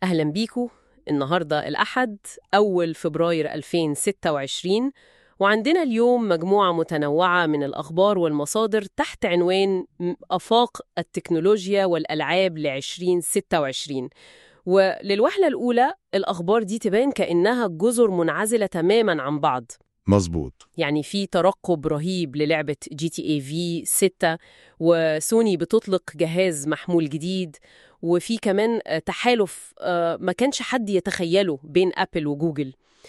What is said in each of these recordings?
أهلا بيكو النهاردة الأحد أول فبراير 2026 وعندنا اليوم مجموعة متنوعة من الأخبار والمصادر تحت عنوان م- أفاق التكنولوجيا والألعاب ل 2026 وللوهلة الأولى الأخبار دي تبان كأنها جزر منعزلة تماماً عن بعض مظبوط يعني في ترقب رهيب للعبة جي تي اي في 6 وسوني بتطلق جهاز محمول جديد وفي كمان آه، تحالف آه، ما كانش حد يتخيله بين أبل وجوجل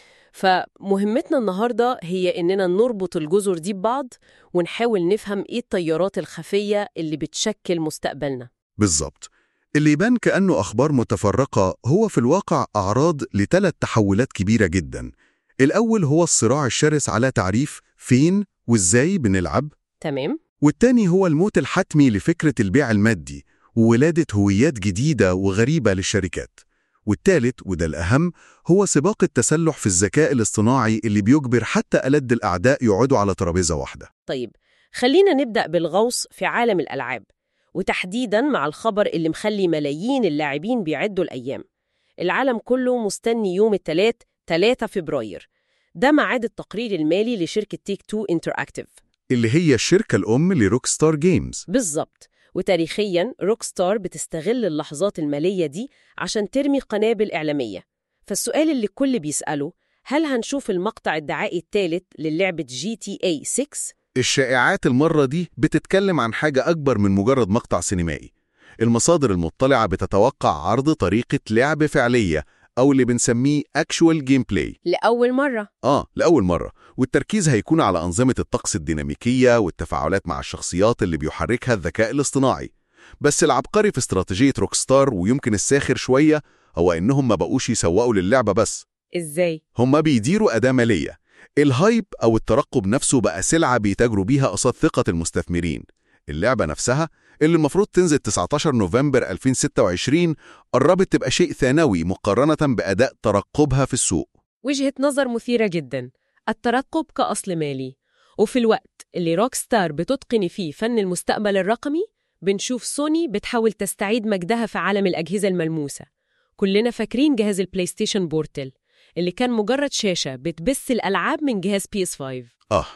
فمهمتنا النهاردة هي إننا نربط الجزر دي ببعض ونحاول نفهم إيه التيارات الخفية اللي بتشكل مستقبلنا بالظبط اللي يبان كأنه أخبار متفرقة هو في الواقع أعراض لثلاث تحولات كبيرة جدا الأول هو الصراع الشرس على تعريف فين وإزاي بنلعب تمام؟ والتاني هو الموت الحتمي لفكرة البيع المادي وولادة هويات جديدة وغريبة للشركات والتالت وده الأهم هو سباق التسلح في الذكاء الاصطناعي اللي بيجبر حتى ألد الأعداء يقعدوا على ترابيزة واحدة طيب خلينا نبدأ بالغوص في عالم الألعاب وتحديداً مع الخبر اللي مخلي ملايين اللاعبين بيعدوا الأيام العالم كله مستني يوم الثلاث 3 فبراير ده ميعاد التقرير المالي لشركة تيك تو انتراكتيف اللي هي الشركة الأم لروك ستار جيمز بالظبط وتاريخياً روكستار بتستغل اللحظات المالية دي عشان ترمي قنابل إعلامية فالسؤال اللي الكل بيسأله هل هنشوف المقطع الدعائي الثالث للعبة جي تي اي 6 الشائعات المرة دي بتتكلم عن حاجة أكبر من مجرد مقطع سينمائي المصادر المطلعة بتتوقع عرض طريقة لعب فعلية أو اللي بنسميه actual gameplay لأول مرة آه لأول مرة والتركيز هيكون على أنظمة الطقس الديناميكية والتفاعلات مع الشخصيات اللي بيحركها الذكاء الاصطناعي بس العبقري في استراتيجية روكستار ويمكن الساخر شوية هو إنهم ما بقوش يسوقوا للعبة بس إزاي؟ هما بيديروا أداة مالية الهايب أو الترقب نفسه بقى سلعة بيتاجروا بيها قصاد ثقة المستثمرين اللعبة نفسها اللي المفروض تنزل 19 نوفمبر 2026 قربت تبقى شيء ثانوي مقارنة بأداء ترقبها في السوق وجهة نظر مثيرة جدا الترقب كأصل مالي وفي الوقت اللي روك ستار بتتقن فيه فن المستقبل الرقمي بنشوف سوني بتحاول تستعيد مجدها في عالم الأجهزة الملموسة كلنا فاكرين جهاز البلاي ستيشن بورتل اللي كان مجرد شاشة بتبث الألعاب من جهاز PS5 آه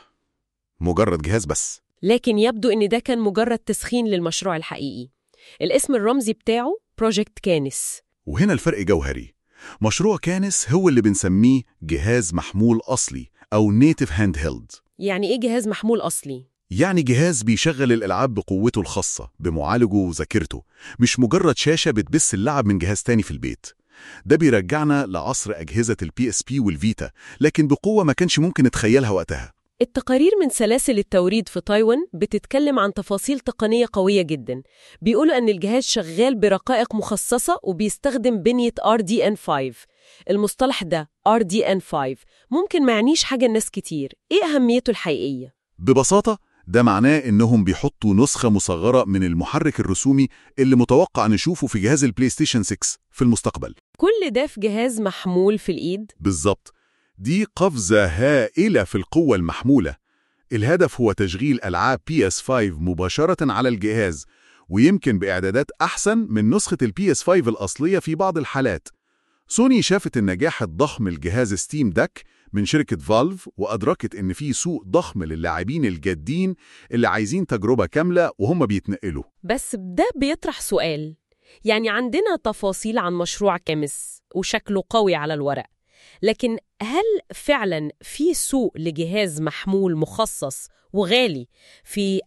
مجرد جهاز بس لكن يبدو إن ده كان مجرد تسخين للمشروع الحقيقي الاسم الرمزي بتاعه بروجكت كانس وهنا الفرق جوهري مشروع كانس هو اللي بنسميه جهاز محمول أصلي أو نيتف هاند هيلد يعني إيه جهاز محمول أصلي؟ يعني جهاز بيشغل الألعاب بقوته الخاصة بمعالجه وذاكرته مش مجرد شاشة بتبث اللعب من جهاز تاني في البيت ده بيرجعنا لعصر أجهزة البي اس بي والفيتا لكن بقوة ما كانش ممكن نتخيلها وقتها التقارير من سلاسل التوريد في تايوان بتتكلم عن تفاصيل تقنية قوية جدا بيقولوا أن الجهاز شغال برقائق مخصصة وبيستخدم بنية RDN5 المصطلح ده RDN5 ممكن ما يعنيش حاجة الناس كتير إيه أهميته الحقيقية؟ ببساطة ده معناه إنهم بيحطوا نسخة مصغرة من المحرك الرسومي اللي متوقع نشوفه في جهاز البلاي ستيشن 6 في المستقبل كل ده في جهاز محمول في الإيد بالظبط دي قفزة هائلة في القوة المحمولة الهدف هو تشغيل ألعاب PS5 مباشرة على الجهاز ويمكن بإعدادات أحسن من نسخة البي اس 5 الأصلية في بعض الحالات سوني شافت النجاح الضخم لجهاز ستيم داك من شركة فالف وأدركت إن في سوق ضخم للاعبين الجادين اللي عايزين تجربة كاملة وهم بيتنقلوا بس ده بيطرح سؤال يعني عندنا تفاصيل عن مشروع كامس وشكله قوي على الورق لكن هل فعلا في سوق لجهاز محمول مخصص وغالي في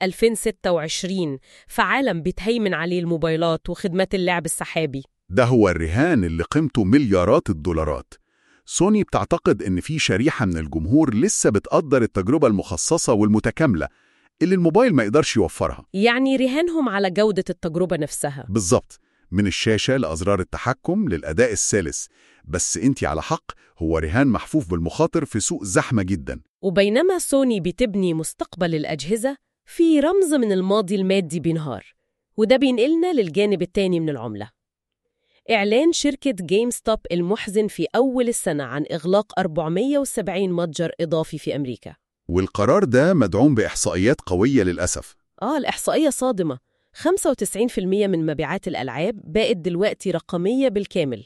2026 في عالم بتهيمن عليه الموبايلات وخدمات اللعب السحابي؟ ده هو الرهان اللي قيمته مليارات الدولارات سوني بتعتقد إن في شريحة من الجمهور لسه بتقدر التجربة المخصصة والمتكاملة اللي الموبايل ما يقدرش يوفرها يعني رهانهم على جودة التجربة نفسها بالظبط من الشاشة لأزرار التحكم للأداء السلس بس انت على حق هو رهان محفوف بالمخاطر في سوق زحمة جدا وبينما سوني بتبني مستقبل الأجهزة في رمز من الماضي المادي بينهار وده بينقلنا للجانب التاني من العملة إعلان شركة جيم ستوب المحزن في أول السنة عن إغلاق 470 متجر إضافي في أمريكا والقرار ده مدعوم بإحصائيات قوية للأسف آه الإحصائية صادمة 95% من مبيعات الألعاب بقت دلوقتي رقمية بالكامل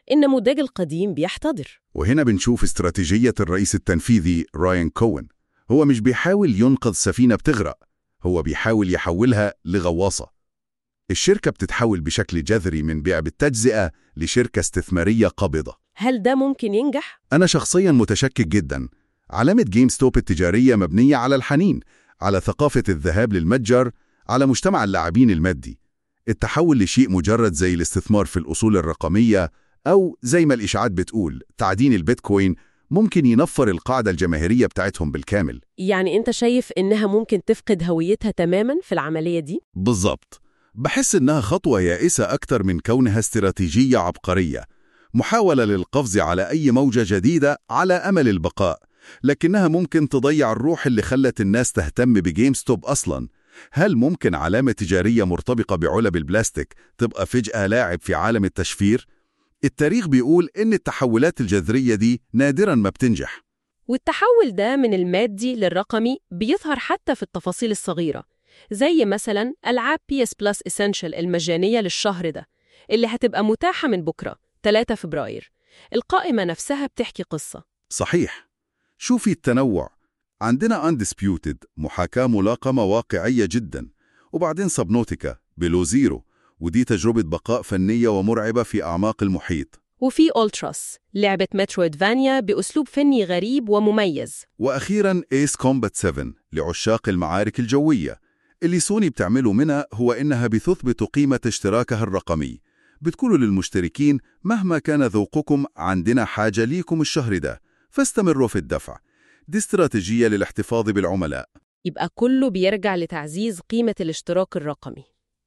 النموذج القديم بيحتضر وهنا بنشوف استراتيجية الرئيس التنفيذي راين كوين هو مش بيحاول ينقذ سفينة بتغرق هو بيحاول يحولها لغواصة الشركة بتتحول بشكل جذري من بيع بالتجزئة لشركة استثمارية قابضة هل ده ممكن ينجح؟ أنا شخصيا متشكك جدا علامة جيم ستوب التجارية مبنية على الحنين على ثقافة الذهاب للمتجر على مجتمع اللاعبين المادي التحول لشيء مجرد زي الاستثمار في الأصول الرقمية أو زي ما الإشاعات بتقول تعدين البيتكوين ممكن ينفر القاعدة الجماهيرية بتاعتهم بالكامل يعني أنت شايف إنها ممكن تفقد هويتها تماما في العملية دي؟ بالظبط بحس إنها خطوة يائسة أكتر من كونها استراتيجية عبقرية محاولة للقفز على أي موجة جديدة على أمل البقاء لكنها ممكن تضيع الروح اللي خلت الناس تهتم بجيم ستوب أصلاً هل ممكن علامة تجارية مرتبطة بعلب البلاستيك تبقى فجأة لاعب في عالم التشفير؟ التاريخ بيقول إن التحولات الجذرية دي نادراً ما بتنجح والتحول ده من المادي للرقمي بيظهر حتى في التفاصيل الصغيرة زي مثلا ألعاب PS Plus Essential المجانية للشهر ده اللي هتبقى متاحة من بكرة 3 فبراير القائمة نفسها بتحكي قصة صحيح شوفي التنوع عندنا Undisputed محاكاة ملاقمة واقعية جدا وبعدين سبنوتيكا بلو زيرو ودي تجربة بقاء فنية ومرعبة في أعماق المحيط وفي أولتراس لعبة مترويدفانيا بأسلوب فني غريب ومميز وأخيرا Ace Combat 7 لعشاق المعارك الجوية اللي سوني بتعمله منها هو إنها بتثبت قيمة اشتراكها الرقمي بتقولوا للمشتركين مهما كان ذوقكم عندنا حاجة ليكم الشهر ده فاستمروا في الدفع دي استراتيجية للاحتفاظ بالعملاء يبقى كله بيرجع لتعزيز قيمة الاشتراك الرقمي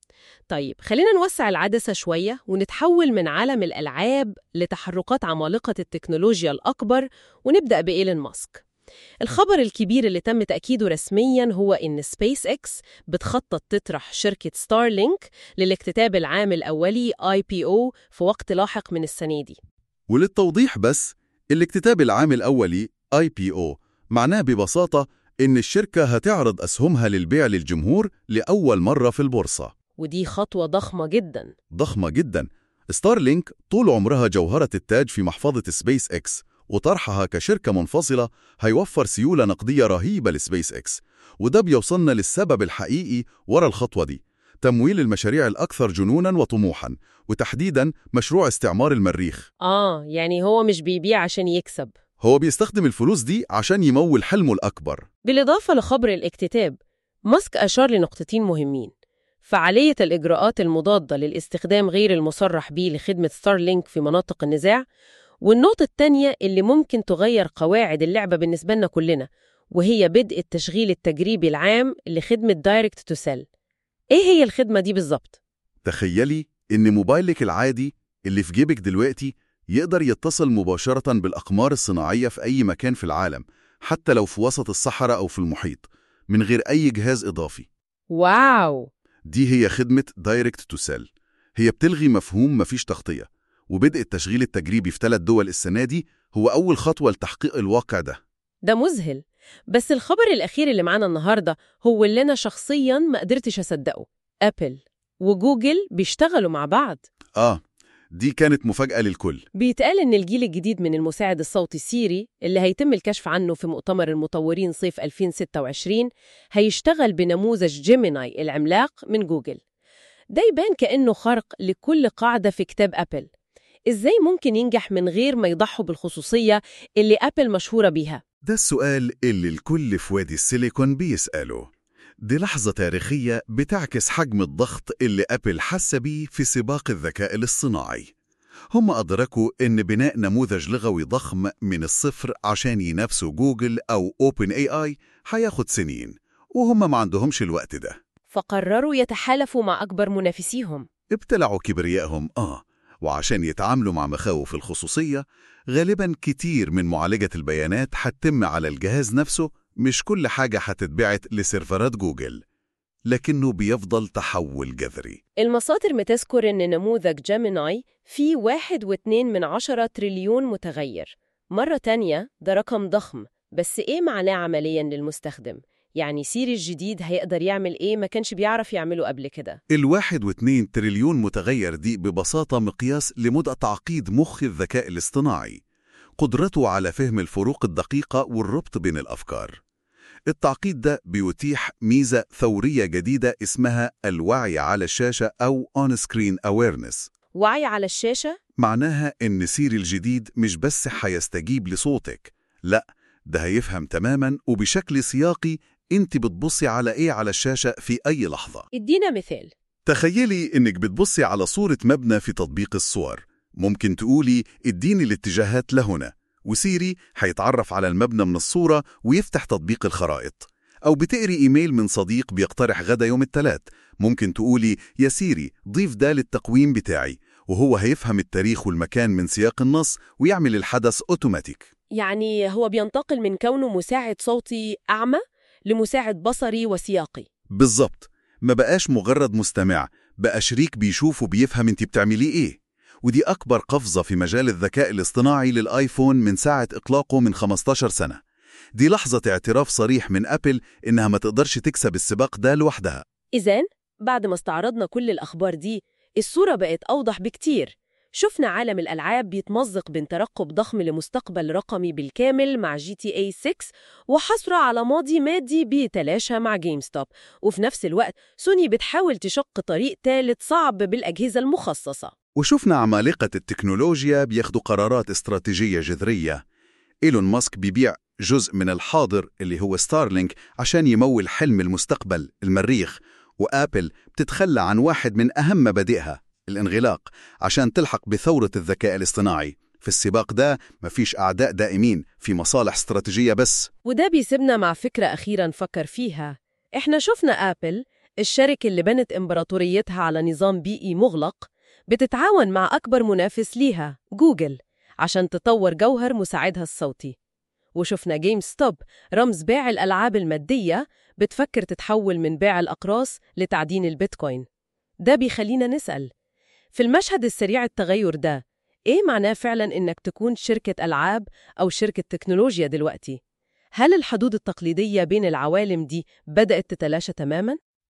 طيب خلينا نوسع العدسة شوية ونتحول من عالم الألعاب لتحركات عمالقة التكنولوجيا الأكبر ونبدأ بإيلون ماسك الخبر الكبير اللي تم تأكيده رسمياً هو إن سبيس إكس بتخطط تطرح شركة ستارلينك للاكتتاب العام الأولي IPO في وقت لاحق من السنة دي وللتوضيح بس الاكتتاب العام الأولي IPO معناه ببساطة إن الشركة هتعرض أسهمها للبيع للجمهور لأول مرة في البورصة ودي خطوة ضخمة جداً ضخمة جدا ستارلينك طول عمرها جوهرة التاج في محفظة سبيس إكس وطرحها كشركة منفصلة هيوفر سيولة نقدية رهيبة لسبيس إكس وده بيوصلنا للسبب الحقيقي ورا الخطوة دي تمويل المشاريع الأكثر جنوناً وطموحاً وتحديداً مشروع استعمار المريخ آه يعني هو مش بيبيع عشان يكسب هو بيستخدم الفلوس دي عشان يمول حلمه الأكبر بالإضافة لخبر الاكتتاب ماسك أشار لنقطتين مهمين فعالية الإجراءات المضادة للاستخدام غير المصرح به لخدمة ستارلينك في مناطق النزاع والنقطة التانية اللي ممكن تغير قواعد اللعبة بالنسبة لنا كلنا وهي بدء التشغيل التجريبي العام لخدمة دايركت تو سيل إيه هي الخدمة دي بالظبط؟ تخيلي إن موبايلك العادي اللي في جيبك دلوقتي يقدر يتصل مباشرة بالأقمار الصناعية في أي مكان في العالم حتى لو في وسط الصحراء أو في المحيط من غير أي جهاز إضافي واو دي هي خدمة دايركت تو سيل هي بتلغي مفهوم مفيش تغطية وبدء التشغيل التجريبي في ثلاث دول السنة دي هو أول خطوة لتحقيق الواقع ده ده مذهل بس الخبر الأخير اللي معانا النهاردة هو اللي أنا شخصياً ما قدرتش أصدقه أبل وجوجل بيشتغلوا مع بعض آه دي كانت مفاجأة للكل بيتقال إن الجيل الجديد من المساعد الصوتي سيري اللي هيتم الكشف عنه في مؤتمر المطورين صيف 2026 هيشتغل بنموذج جيميناي العملاق من جوجل ده يبان كأنه خرق لكل قاعدة في كتاب أبل إزاي ممكن ينجح من غير ما يضحوا بالخصوصية اللي أبل مشهورة بيها؟ ده السؤال اللي الكل في وادي السيليكون بيسأله دي لحظة تاريخية بتعكس حجم الضغط اللي أبل حس بيه في سباق الذكاء الاصطناعي هم أدركوا إن بناء نموذج لغوي ضخم من الصفر عشان ينافسوا جوجل أو أوبن اي آي هياخد سنين وهم ما عندهمش الوقت ده فقرروا يتحالفوا مع أكبر منافسيهم ابتلعوا كبريائهم آه وعشان يتعاملوا مع مخاوف الخصوصية غالبا كتير من معالجة البيانات هتتم على الجهاز نفسه مش كل حاجة هتتبعت لسيرفرات جوجل لكنه بيفضل تحول جذري المصادر بتذكر إن نموذج جيميناي فيه واحد واتنين من عشرة تريليون متغير مرة تانية ده رقم ضخم بس إيه معناه عملياً للمستخدم؟ يعني سيري الجديد هيقدر يعمل إيه ما كانش بيعرف يعمله قبل كده الواحد واثنين تريليون متغير دي ببساطة مقياس لمدى تعقيد مخ الذكاء الاصطناعي قدرته على فهم الفروق الدقيقة والربط بين الأفكار التعقيد ده بيتيح ميزة ثورية جديدة اسمها الوعي على الشاشة أو On-Screen Awareness وعي على الشاشة معناها إن سيري الجديد مش بس هيستجيب لصوتك لا ده هيفهم تماما وبشكل سياقي انت بتبصي على ايه على الشاشة في أي لحظة ادينا مثال تخيلي إنك بتبصي على صورة مبنى في تطبيق الصور ممكن تقولي اديني الاتجاهات لهنا وسيري هيتعرف على المبنى من الصورة ويفتح تطبيق الخرائط أو بتقري إيميل من صديق بيقترح غدا يوم الثلاث ممكن تقولي يا سيري ضيف ده للتقويم بتاعي وهو هيفهم التاريخ والمكان من سياق النص ويعمل الحدث أوتوماتيك يعني هو بينتقل من كونه مساعد صوتي أعمى لمساعد بصري وسياقي بالظبط ما بقاش مجرد مستمع بقى شريك بيشوف وبيفهم انت بتعمليه ايه ودي أكبر قفزة في مجال الذكاء الاصطناعي للآيفون من ساعة إطلاقه من 15 سنة دي لحظة اعتراف صريح من أبل إنها ما تقدرش تكسب السباق ده لوحدها إذن بعد ما استعرضنا كل الأخبار دي الصورة بقت أوضح بكتير شفنا عالم الألعاب بيتمزق بين ترقب ضخم لمستقبل رقمي بالكامل مع جي تي اي 6 وحصرة على ماضي مادي بيتلاشى مع جيم ستوب وفي نفس الوقت سوني بتحاول تشق طريق ثالث صعب بالأجهزة المخصصة وشفنا عمالقة التكنولوجيا بياخدوا قرارات استراتيجية جذرية إيلون ماسك بيبيع جزء من الحاضر اللي هو ستارلينك عشان يمول حلم المستقبل المريخ وآبل بتتخلى عن واحد من أهم مبادئها الانغلاق عشان تلحق بثورة الذكاء الاصطناعي في السباق ده مفيش أعداء دائمين في مصالح استراتيجية بس وده بيسيبنا مع فكرة أخيرة نفكر فيها إحنا شفنا آبل الشركة اللي بنت إمبراطوريتها على نظام بيئي مغلق بتتعاون مع أكبر منافس ليها جوجل عشان تطور جوهر مساعدها الصوتي وشفنا جيم ستوب رمز بيع الألعاب المادية بتفكر تتحول من بيع الأقراص لتعدين البيتكوين ده بيخلينا نسأل في المشهد السريع التغير ده إيه معناه فعلا إنك تكون شركة ألعاب أو شركة تكنولوجيا دلوقتي؟ هل الحدود التقليدية بين العوالم دي بدأت تتلاشى تماماً؟